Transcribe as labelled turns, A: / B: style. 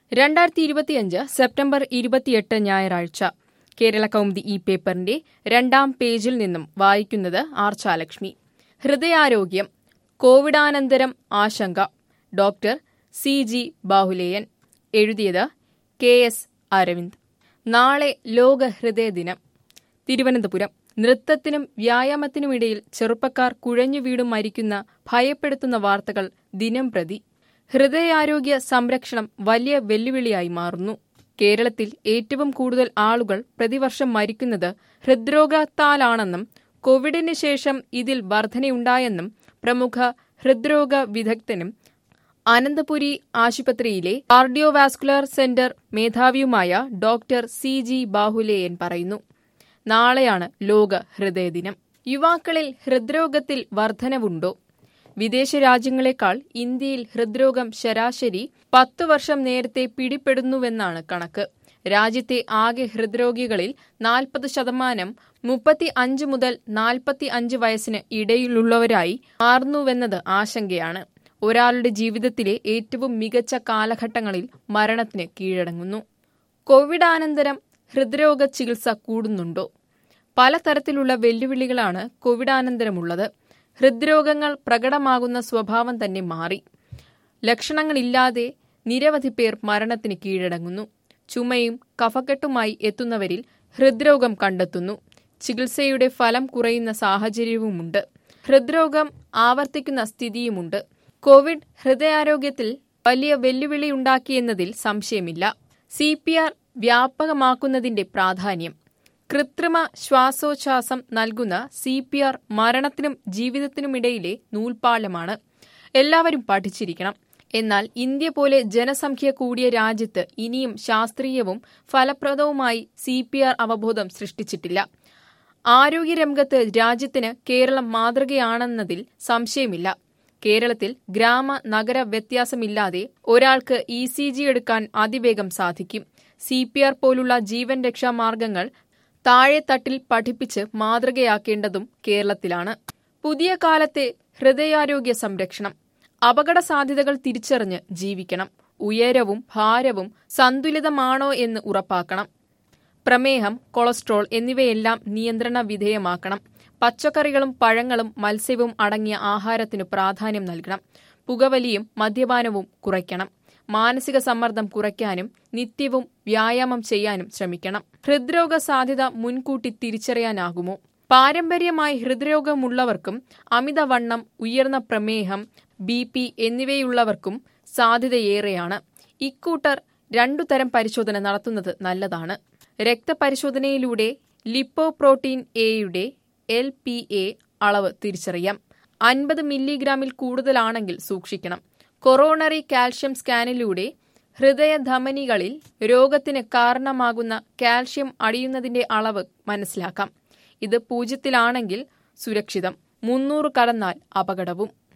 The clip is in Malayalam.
A: രണ്ടായിരത്തി ഇരുപത്തിയഞ്ച് സെപ്റ്റംബർ ഇരുപത്തിയെട്ട് ഞായറാഴ്ച കേരള കൗമുദി ഈ പേപ്പറിന്റെ രണ്ടാം പേജിൽ നിന്നും വായിക്കുന്നത് ആർച്ചാലക്ഷ്മി ഹൃദയാരോഗ്യം കോവിഡാനന്തരം ആശങ്ക ഡോക്ടർ സി ജി ബാഹുലേയൻ എഴുതിയത് കെ എസ് അരവിന്ദ് നാളെ ലോക ഹൃദയ ദിനം തിരുവനന്തപുരം നൃത്തത്തിനും വ്യായാമത്തിനുമിടയിൽ ചെറുപ്പക്കാർ കുഴഞ്ഞു വീടും മരിക്കുന്ന ഭയപ്പെടുത്തുന്ന വാർത്തകൾ ദിനം പ്രതി ഹൃദയാരോഗ്യ സംരക്ഷണം വലിയ വെല്ലുവിളിയായി മാറുന്നു കേരളത്തിൽ ഏറ്റവും കൂടുതൽ ആളുകൾ പ്രതിവർഷം മരിക്കുന്നത് ഹൃദ്രോഗത്താലാണെന്നും കോവിഡിന് ശേഷം ഇതിൽ വർധനയുണ്ടായെന്നും പ്രമുഖ ഹൃദ്രോഗ വിദഗ്ധനും അനന്തപുരി ആശുപത്രിയിലെ കാർഡിയോവാസ്കുലർ സെന്റർ മേധാവിയുമായ ഡോക്ടർ സി ജി ബാഹുലേയൻ പറയുന്നു നാളെയാണ് ലോക ഹൃദയദിനം യുവാക്കളിൽ ഹൃദ്രോഗത്തിൽ വർധനവുണ്ടോ വിദേശ രാജ്യങ്ങളെക്കാൾ ഇന്ത്യയിൽ ഹൃദ്രോഗം ശരാശരി പത്തു വർഷം നേരത്തെ പിടിപെടുന്നുവെന്നാണ് കണക്ക് രാജ്യത്തെ ആകെ ഹൃദ്രോഗികളിൽ നാൽപ്പത് ശതമാനം മുപ്പത്തി അഞ്ച് മുതൽ നാൽപ്പത്തി അഞ്ച് വയസ്സിന് ഇടയിലുള്ളവരായി മാറുന്നുവെന്നത് ആശങ്കയാണ് ഒരാളുടെ ജീവിതത്തിലെ ഏറ്റവും മികച്ച കാലഘട്ടങ്ങളിൽ മരണത്തിന് കീഴടങ്ങുന്നു കോവിഡാനന്തരം ഹൃദ്രോഗ ചികിത്സ കൂടുന്നുണ്ടോ പലതരത്തിലുള്ള വെല്ലുവിളികളാണ് കോവിഡാനന്തരമുള്ളത് ഹൃദ്രോഗങ്ങൾ പ്രകടമാകുന്ന സ്വഭാവം തന്നെ മാറി ലക്ഷണങ്ങളില്ലാതെ നിരവധി പേർ മരണത്തിന് കീഴടങ്ങുന്നു ചുമയും കഫക്കെട്ടുമായി എത്തുന്നവരിൽ ഹൃദ്രോഗം കണ്ടെത്തുന്നു ചികിത്സയുടെ ഫലം കുറയുന്ന സാഹചര്യവുമുണ്ട് ഹൃദ്രോഗം ആവർത്തിക്കുന്ന സ്ഥിതിയുമുണ്ട് കോവിഡ് ഹൃദയാരോഗ്യത്തിൽ വലിയ വെല്ലുവിളിയുണ്ടാക്കിയെന്നതിൽ സംശയമില്ല സി പി ആർ വ്യാപകമാക്കുന്നതിന്റെ പ്രാധാന്യം കൃത്രിമ ശ്വാസോച്ഛ്വാസം നൽകുന്ന സി പി ആർ മരണത്തിനും ജീവിതത്തിനുമിടയിലെ നൂൽപ്പാലമാണ് എല്ലാവരും പഠിച്ചിരിക്കണം എന്നാൽ ഇന്ത്യ പോലെ ജനസംഖ്യ കൂടിയ രാജ്യത്ത് ഇനിയും ശാസ്ത്രീയവും ഫലപ്രദവുമായി സി പി ആർ അവബോധം സൃഷ്ടിച്ചിട്ടില്ല ആരോഗ്യരംഗത്ത് രാജ്യത്തിന് കേരളം മാതൃകയാണെന്നതിൽ സംശയമില്ല കേരളത്തിൽ ഗ്രാമ നഗര വ്യത്യാസമില്ലാതെ ഒരാൾക്ക് ഇ സി ജി എടുക്കാൻ അതിവേഗം സാധിക്കും സി പി ആർ പോലുള്ള ജീവൻ രക്ഷാ മാർഗങ്ങൾ താഴെത്തട്ടിൽ പഠിപ്പിച്ച് മാതൃകയാക്കേണ്ടതും കേരളത്തിലാണ് പുതിയ കാലത്തെ ഹൃദയാരോഗ്യ സംരക്ഷണം അപകട സാധ്യതകൾ തിരിച്ചറിഞ്ഞ് ജീവിക്കണം ഉയരവും ഭാരവും സന്തുലിതമാണോ എന്ന് ഉറപ്പാക്കണം പ്രമേഹം കൊളസ്ട്രോൾ എന്നിവയെല്ലാം നിയന്ത്രണ വിധേയമാക്കണം പച്ചക്കറികളും പഴങ്ങളും മത്സ്യവും അടങ്ങിയ ആഹാരത്തിന് പ്രാധാന്യം നൽകണം പുകവലിയും മദ്യപാനവും കുറയ്ക്കണം മാനസിക സമ്മർദ്ദം കുറയ്ക്കാനും നിത്യവും വ്യായാമം ചെയ്യാനും ശ്രമിക്കണം ഹൃദ്രോഗ സാധ്യത മുൻകൂട്ടി തിരിച്ചറിയാനാകുമോ പാരമ്പര്യമായി ഹൃദ്രോഗമുള്ളവർക്കും അമിതവണ്ണം ഉയർന്ന പ്രമേഹം ബി പി എന്നിവയുള്ളവർക്കും സാധ്യതയേറെയാണ് ഇക്കൂട്ടർ രണ്ടു തരം പരിശോധന നടത്തുന്നത് നല്ലതാണ് രക്തപരിശോധനയിലൂടെ ലിപ്പോപ്രോട്ടീൻ എയുടെ എൽ പി എ അളവ് തിരിച്ചറിയാം അൻപത് മില്ലിഗ്രാമിൽ കൂടുതലാണെങ്കിൽ സൂക്ഷിക്കണം കൊറോണറി കാൽഷ്യം സ്കാനിലൂടെ ഹൃദയധമനികളിൽ രോഗത്തിന് കാരണമാകുന്ന കാൽഷ്യം അടിയുന്നതിന്റെ അളവ് മനസ്സിലാക്കാം ഇത് പൂജ്യത്തിലാണെങ്കിൽ സുരക്ഷിതം മുന്നൂറ് കടന്നാൽ അപകടവും